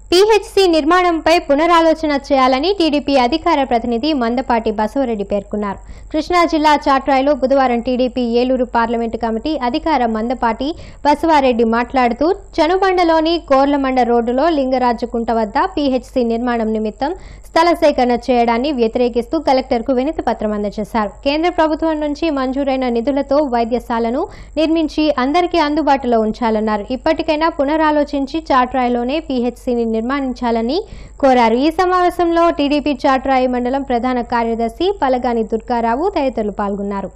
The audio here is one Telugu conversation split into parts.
పీహెచ్సీ నిర్మాణంపై పునరాలోచన చేయాలని టీడీపీ అధికార ప్రతినిధి మందపాటి బసవరెడ్డి పేర్కొన్నారు కృష్ణా జిల్లా చాట్రాయిలో బుధవారం టీడీపీ ఏలూరు పార్లమెంటు కమిటీ అధికార మందపాటి బసవారెడ్డి మాట్లాడుతూ చనుబండలోని కోర్లమండ రోడ్డులో లింగరాజుకుంట వద్ద పీహెచ్సీ నిర్మాణం నిమిత్తం స్థల సేకరణ చేయడాన్ని వ్యతిరేకిస్తూ కలెక్టర్కు వినతి పత్రం అందజేశారు కేంద్ర ప్రభుత్వం నుంచి మంజూరైన నిధులతో వైద్యశాలను నిర్మించి అందరికీ అందుబాటులో ఉంచాలన్నారు ఇప్పటికైనా పునరాలోచించి చాట్రాయిలోనే పీహెచ్సీని నిర్మాణించాలని కోరారు ఈ సమావేశంలో టీడీపీ చాట్రాయి మండలం ప్రధాన కార్యదర్శి పలగాని దుర్గారావు తదితరులు పాల్గొన్నారు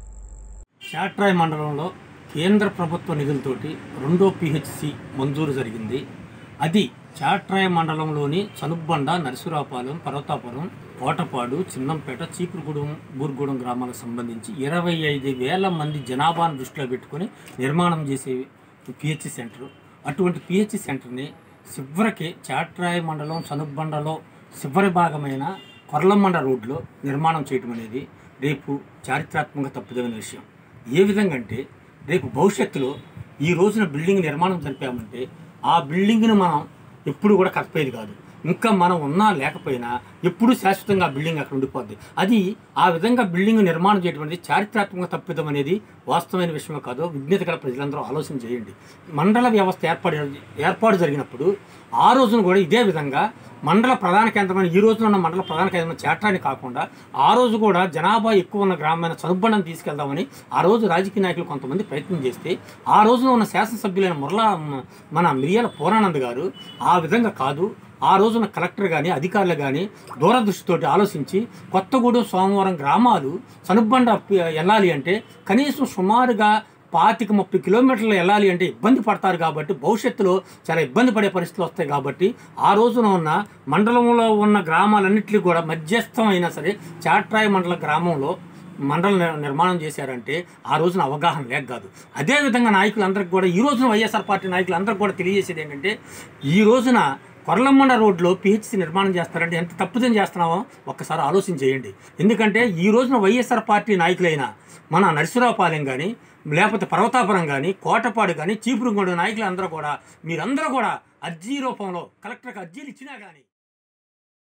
చాట్రాయ్ మండలంలో కేంద్ర ప్రభుత్వ నిధులతోటి రెండో పిహెచ్సి మంజూరు జరిగింది అది చాట్రాయ మండలంలోని చనుబ్బండ నరసురాపాలెం పర్వతాపురం కోటపాడు చిన్నంపేట చీపురుగూడెం బూర్గూడెం గ్రామాలకు సంబంధించి ఇరవై ఐదు వేల మంది జనాభాను దృష్టిలో పెట్టుకొని నిర్మాణం చేసే పిహెచ్సి సెంటర్ అటువంటి పిహెచ్సి సెంటర్ని చివరికి చాట్రాయ మండలం చనుబ్బండలో చివరి భాగమైన కొర్లమండ రోడ్లో నిర్మాణం చేయటం అనేది రేపు చారిత్రాత్మక తప్పుదమైన విషయం ఏ విధంగా అంటే రేపు భవిష్యత్తులో ఈ రోజున బిల్డింగ్ నిర్మాణం జరిపామంటే ఆ బిల్డింగ్ను మనం ఎప్పుడు కూడా కట్టపోయేది కాదు ఇంకా మనం ఉన్నా లేకపోయినా ఎప్పుడు శాశ్వతంగా ఆ బిల్డింగ్ అక్కడ ఉండిపోద్ది అది ఆ విధంగా బిల్డింగ్ నిర్మాణం చేయడం అనేది చారిత్రాత్మక తప్పిదం అనేది వాస్తవమైన విషయమే కాదు విజ్ఞత గల ప్రజలందరూ ఆలోచన చేయండి మండల వ్యవస్థ ఏర్పాటు ఏర్పాటు జరిగినప్పుడు ఆ రోజున కూడా ఇదే విధంగా మండల ప్రధాన కేంద్రమైన ఈ రోజున ఉన్న మండల ప్రధాన కేంద్రమైన చేట్రాని కాకుండా ఆ రోజు కూడా జనాభా ఎక్కువ ఉన్న గ్రామమైన చదువుబండను తీసుకెళ్దామని ఆ రోజు రాజకీయ నాయకులు కొంతమంది ప్రయత్నం చేస్తే ఆ రోజున ఉన్న శాసనసభ్యులైన మురళా మన మిరియాల పూర్ణానంద్ గారు ఆ విధంగా కాదు ఆ రోజున కలెక్టర్ కానీ అధికారులు కానీ దూరదృష్టితోటి ఆలోచించి కొత్తగూడెం సోమవారం గ్రామాలు చనుబండ వెళ్ళాలి అంటే కనీసం సుమారుగా పాతిక ముప్పై కిలోమీటర్లు వెళ్ళాలి అంటే ఇబ్బంది పడతారు కాబట్టి భవిష్యత్తులో చాలా ఇబ్బంది పడే పరిస్థితులు వస్తాయి కాబట్టి ఆ రోజున ఉన్న మండలంలో ఉన్న గ్రామాలన్నింటినీ కూడా మధ్యస్థం అయినా సరే చాట్రాయి మండల గ్రామంలో మండల నిర్- నిర్మాణం చేశారంటే ఆ రోజున అవగాహన లేక కాదు అదేవిధంగా నాయకులందరికీ కూడా ఈ రోజున వైఎస్ఆర్ పార్టీ నాయకులందరికీ కూడా తెలియజేసేది ఏంటంటే ఈ రోజున కొర్లమండ రోడ్లో పిహెచ్సి నిర్మాణం చేస్తారంటే ఎంత తప్పుదం చేస్తున్నామో ఒక్కసారి ఆలోచన చేయండి ఎందుకంటే ఈ రోజున వైఎస్ఆర్ పార్టీ నాయకులైన మన నరసింహరావుపాలెం కానీ లేకపోతే పర్వతాపురం కానీ కోటపాడు కానీ చీపురుగూడ నాయకులందరూ కూడా మీరందరూ కూడా అర్జీ రూపంలో కలెక్టర్కి అర్జీలు ఇచ్చినా కానీ